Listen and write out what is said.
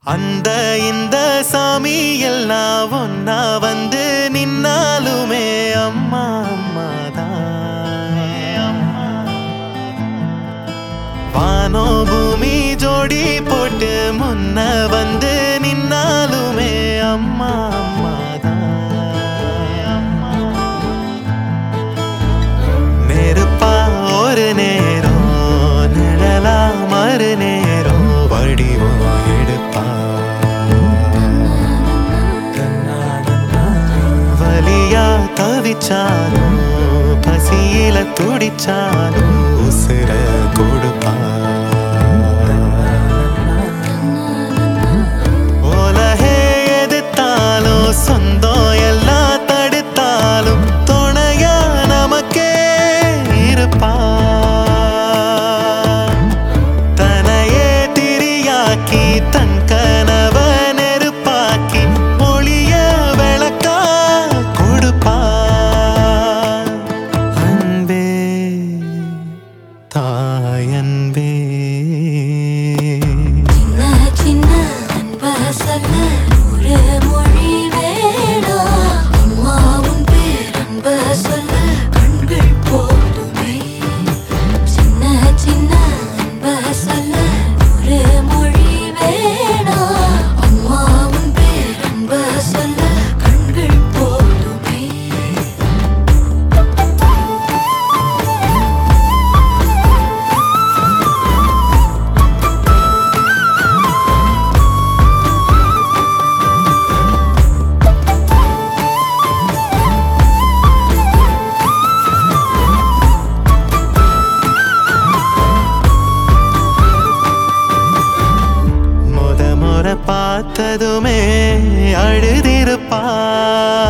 அந்த இந்த சாமி எல்லாம் ஒன்னா வந்து நின்னாலுமே அம்மா அம்மா தான் வானோ பூமி ஜோடி போட்டு முன்ன வந்து நின்னாலுமே அம்மா அம்மா தான் நெருப்பா ஒரு நேரம் நிழலா மறு நேரம் வடிவம் எடுப்பா வலியா தவிச்சாலும் பசியில துடிச்சாலும் உசுர கொடுப்பா உலகே எதிர்த்தாலும் சொந்தம் எல்லாம் தடுத்தாலும் துணையா நமக்கே இருப்பா தனையே திரியாக்கி தன் கனவ நெருப்பாக்கி ஒளிய விளக்கா கொடுப்பா அன்பே தாயன்பே சின்ன சின்ன அன்ப சொல்ல நூறு மொழி வேணாம் அம்மாவும் பேரன்ப சொல்ல கண்கள் போதுமே சின்ன சின்ன அன்ப சொல்ல நூறு மொழி வேணாம் அம்மாவும் பேரன்ப சொல்ல கண்கள் போதுமே முத முறை பார்த்ததுமே அழுதிருப்பா